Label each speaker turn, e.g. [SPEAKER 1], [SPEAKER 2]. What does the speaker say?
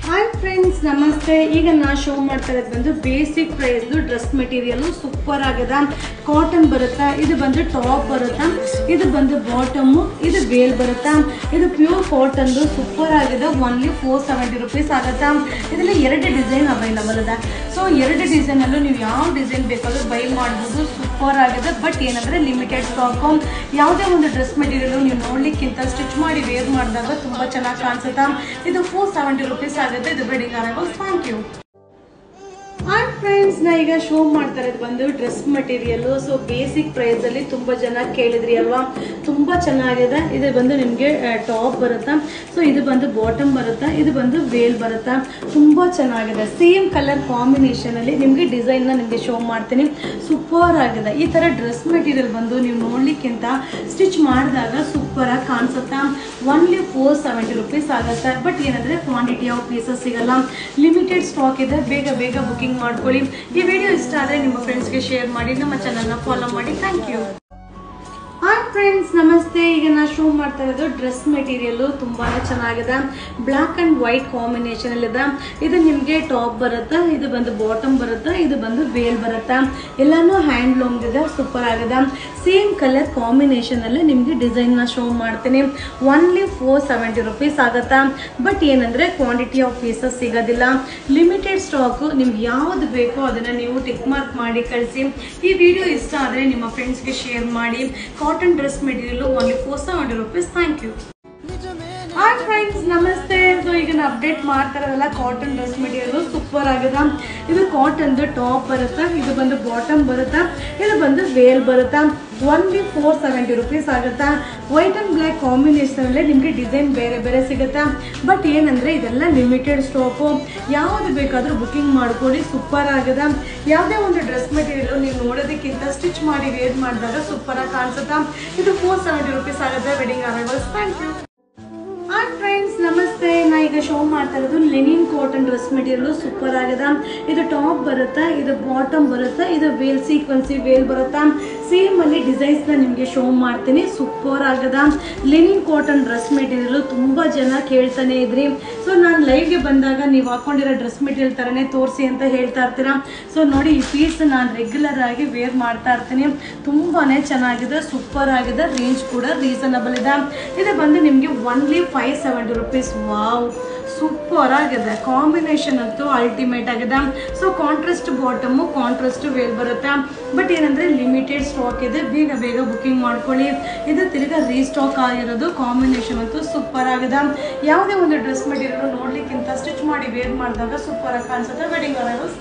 [SPEAKER 1] hi friends ನಮಸ್ತೆ ಈಗ ನಾ ಶೋ ಮಾಡ್ತಾ ಇರೋದು ಬಂದು basic price dress material super ಆಗದ ಕಾಟನ್ ಬರುತ್ತಾ ಇದು ಬಂದು ಟಾಪ್ ಬರುತ್ತಾ ಇದು ಬಂದು ಬಾಟಮ್ ಇದು ವೇಲ್ ಬರುತ್ತಾ ಇದು ಪ್ಯೂರ್ ಕಾಟನ್ ಸೂಪರ್ ಆಗಿದೆ ಓನ್ಲಿ ಫೋರ್ ಸೆವೆಂಟಿ ರುಪೀಸ್ ಆಗತ್ತಾ ಇದರಲ್ಲಿ ಎರಡು ಡಿಸೈನ್ ಅವೈಲಬಲ್ ಅದ ಸೊ ಎರಡು ಡಿಸೈನ್ ಅಲ್ಲೂ ನೀವು ಯಾವ ಡಿಸೈನ್ ಬೇಕಾದ್ರೂ ಬೈ ಮಾಡ್ಬೋದು ಸೂಪರ್ ಆಗಿದೆ ಬಟ್ ಏನಂದ್ರೆ ಲಿಮಿಟೆಡ್ ಸ್ಟಾಕ್ ಯಾವುದೇ ಒಂದು ಡ್ರೆಸ್ ಮೆಟೀರಿಯಲ್ ನೀವು ನೋಡ್ಲಿಕ್ಕಿಂತ ಸ್ಟಿಚ್ ಮಾಡಿ ವೇರ್ ಮಾಡಿದಾಗ ತುಂಬಾ ಚೆನ್ನಾಗಿ ಕಾಣಿಸುತ್ತಾ ಇದು ಫೋರ್ ಸೆವೆಂಟಿ ರುಪೀಸ್ ಆಗುತ್ತೆ ಇದು wedding arrival thank you hi friends ನಾ ಈಗ ಶೋ ಮಾಡ್ತಾ ಇರೋದು ಬಂದು dress material so basic price ಅಲ್ಲಿ ತುಂಬಾ ಜನ ಕೇಳಿದ್ರಿ ಅಲ್ವಾ ತುಂಬಾ ಚೆನ್ನಾಗಿದೆ ಇದು ಬಂದು ನಿಮಗೆ ಟಾಪ್ ಬರುತ್ತಾ ಸೊ ಇದು ಬಂದು ಬಾಟಮ್ ಬರುತ್ತಾ ಇದು ಬಂದು ವೇಲ್ ಬರುತ್ತಾ ತುಂಬಾ ಚೆನ್ನಾಗಿದೆ ಸೇಮ್ ಕಲರ್ ಕಾಂಬಿನೇಷನ್ ಅಲ್ಲಿ ನಿಮಗೆ ಡಿಸೈನ್ ನ ನಿಮಗೆ ಶೋ ಮಾಡ್ತೀನಿ ಸೂಪರ್ ಆಗಿದೆ ಈ ತರ ಡ್ರೆಸ್ ಮೆಟೀರಿಯಲ್ ಬಂದು ನೀವು ನೋಡ್ಲಿಕ್ಕಿಂತ ಸ್ಟಿಚ್ ಮಾಡಿದಾಗ ಸೂಪರ್ ಆಗಿ ಕಾಣಿಸುತ್ತಾ ಒನ್ಲಿ ಫೋರ್ ಸೆವೆಂಟಿ ರುಪೀಸ್ ಆಗುತ್ತೆ ಬಟ್ ಏನಂದ್ರೆ ಕ್ವಾಂಟಿಟಿ ಆಫ್ ಪೀಸಸ್ ಸಿಗಲ್ಲ ಲಿಮಿಟೆಡ್ ಸ್ಟಾಕ್ ಇದೆ ಬೇಗ ಬೇಗ ಬುಕಿಂಗ್ ಮಾಡ್ಕೊಳ್ಳಿ ಈ ವಿಡಿಯೋ ಇಷ್ಟ ಆದರೆ ನಿಮ್ಮ ಫ್ರೆಂಡ್ಸ್ಗೆ ಶೇರ್ ಮಾಡಿ ನಮ್ಮ ಚಾನಲ್ನ ಫಾಲೋ ಮಾಡಿ ಥ್ಯಾಂಕ್ ಯು ಹಾಯ್ ಫ್ರೆಂಡ್ಸ್ ನಮಸ್ತೆ ಈಗ ನಾ ಶೋ ಮಾಡ್ತಾ ಇರೋದು ಡ್ರೆಸ್ ಮೆಟೀರಿಯಲ್ ತುಂಬಾನೇ ಚೆನ್ನಾಗಿದೆ ಬ್ಲ್ಯಾಕ್ ಅಂಡ್ ವೈಟ್ ಕಾಂಬಿನೇಷನ್ ಅಲ್ಲಿ ಇದೆ ಇದು ನಿಮಗೆ ಟಾಪ್ ಬರುತ್ತಾ ಇದು ಬಂದು ಬಾಟಮ್ ಬರುತ್ತಾ ಇದು ಬಂದು ವೇಲ್ ಬರುತ್ತಾ ಎಲ್ಲಾನು ಹ್ಯಾಂಡ್ಲೂಮ್ ಇದೆ ಸೂಪರ್ ಆಗಿದೆ ಸೇಮ್ ಕಲರ್ ಕಾಂಬಿನೇಷನ್ ಅಲ್ಲಿ ನಿಮಗೆ ಡಿಸೈನ್ ನ ಶೋ ಮಾಡ್ತೀನಿ ಒನ್ಲಿ ಫೋರ್ ಸೆವೆಂಟಿ ರುಪೀಸ್ ಆಗತ್ತಾ ಬಟ್ ಏನಂದ್ರೆ ಕ್ವಾಂಟಿಟಿ ಆಫ್ ಪೀಸಸ್ ಸಿಗೋದಿಲ್ಲ ಲಿಮಿಟೆಡ್ ಸ್ಟಾಕ್ ನಿಮ್ಗೆ ಯಾವ್ದು ಬೇಕೋ ಅದನ್ನ ನೀವು ಟಿಕ್ ಮಾರ್ಕ್ ಮಾಡಿ ಕಳಿಸಿ ಈ ವಿಡಿಯೋ ಇಷ್ಟ ಆದರೆ ನಿಮ್ಮ ಫ್ರೆಂಡ್ಸ್ಗೆ ಶೇರ್ ಮಾಡಿ cotton dress material only four seventy rupees thank you hi friends ನಮಸ್ತೆ ಸೊ ಈಗ ನಾ ಅಪ್ಡೇಟ್ ಮಾಡ್ತಾ ಇರೋದಲ್ಲ ಕಾಟನ್ ಡ್ರೆಸ್ ಮೆಟೀರಿಯಲ್ ಸೂಪರ್ ಆಗಿದೆ ಇದು ಕಾಟನ್ ಟಾಪ್ ಬರುತ್ತಾ ಇದು ಬಂದು ಬಾಟಮ್ ಬರುತ್ತಾ ಇದು ಬಂದು ವೇಲ್ ಬರುತ್ತಾ ಒನ್ಲಿ ಫೋರ್ ಸೆವೆಂಟಿ ರುಪೀಸ್ ಆಗುತ್ತಾ ವೈಟ್ ಅಂಡ್ ಬ್ಲ್ಯಾಕ್ ಕಾಂಬಿನೇಷನ್ ಅಲ್ಲೇ ನಿಮಗೆ ಡಿಸೈನ್ ಬೇರೆ ಬೇರೆ ಸಿಗುತ್ತಾ ಬಟ್ ಏನಂದ್ರೆ ಇದೆಲ್ಲ ಲಿಮಿಟೆಡ್ ಸ್ಟಾಕು ಯಾವ್ದು ಬೇಕಾದ್ರೂ ಬುಕಿಂಗ್ ಮಾಡ್ಕೊಳ್ಳಿ ಸೂಪರ್ ಆಗಿದೆ ಯಾವುದೇ ಒಂದು ಡ್ರೆಸ್ ಮೆಟೀರಿಯಲ್ ನೀವು ನೋಡೋದಕ್ಕಿಂತ ಸ್ಟಿಚ್ ಮಾಡಿ ವೇರ್ ಮಾಡಿದಾಗ ಸೂಪರ್ ಆಗಿ ಕಾಣಿಸುತ್ತಾ ಇದು ಫೋರ್ ಸೆವೆಂಟಿ ರುಪೀಸ್ ಆಗುತ್ತೆ wedding arrivals thank you hi friends ನಮಸ್ತೆ ನಾ ಈಗ ಶೋ ಮಾಡ್ತಾ ಇರೋದು linen cotton dress material super ಆಗಿದೆ ಇದು ಟಾಪ್ ಬರುತ್ತಾ ಇದು ಬಾಟಮ್ ಬರುತ್ತಾ ಇದು ವೇಲ್ ಸೀಕ್ವೆನ್ಸಿ ವೇಲ್ ಬರುತ್ತಾ ಸೇಮ್ ಅಲ್ಲಿ ಡಿಸೈನ್ಸ್ ನ ನಿಮಗೆ ಶೋ ಮಾಡ್ತೀನಿ ಸೂಪರ್ ಆಗದ ಲೆನಿನ್ ಕಾಟನ್ ಡ್ರೆಸ್ ಮೆಟೀರಿಯಲ್ ತುಂಬಾ ಜನ ಕೇಳ್ತಾನೆ ಇದ್ರಿ ಸೊ ನಾನು ಲೈವ್ಗೆ ಬಂದಾಗ ನೀವು ಹಾಕೊಂಡಿರೋ ಡ್ರೆಸ್ ಮೆಟೀರಿಯಲ್ ತರನೇ ತೋರಿಸಿ ಅಂತ ಹೇಳ್ತಾ ಇರ್ತೀರಾ ಸೊ ನೋಡಿ ಈ ಪೀಸ್ ನಾನು ರೆಗ್ಯುಲರ್ ಆಗಿ ವೇರ್ ಮಾಡ್ತಾ ಇರ್ತೀನಿ ತುಂಬಾನೇ ಚೆನ್ನಾಗಿದೆ ಸೂಪರ್ ಆಗಿದೆ ರೇಂಜ್ ಕೂಡ ರೀಸನಬಲ್ ಇದೆ ಇದು ಬಂದು ನಿಮಗೆ only five seventy rupees wow super ಆಗಿದೆ ಕಾಂಬಿನೇಷನ್ ಅಂತೂ ಅಲ್ಟಿಮೇಟ್ ಆಗಿದೆ so contrast bottom contrast veil ಬರುತ್ತೆ ಬಟ್ ಏನಂದ್ರೆ ಲಿಮಿಟೆಡ್ ಸ್ಟಾಕ್ ಇದೆ ಬೇಗ ಬೇಗ ಬುಕಿಂಗ್ ಮಾಡ್ಕೊಳ್ಳಿ ಇದು ತಿರ್ಗಾ ರೀಸ್ಟಾಕ್ ಆಗಿರೋದು ಕಾಂಬಿನೇಷನ್ ಅಂತೂ ಸೂಪರ್ ಆಗಿದೆ ಯಾವುದೇ ಒಂದು ಡ್ರೆಸ್ ಮೆಟೀರಿಯಲ್ ನೋಡ್ಲಿಕ್ಕಿಂತ ಸ್ಟಿಚ್ ಮಾಡಿ ವೇರ್ ಮಾಡಿದಾಗ ಸೂಪರ್ ಆಗಿ ಕಾಣಿಸುತ್ತೆ ವೆಡ್ಡಿಂಗ್ ಅರೈವಲ್ಸ್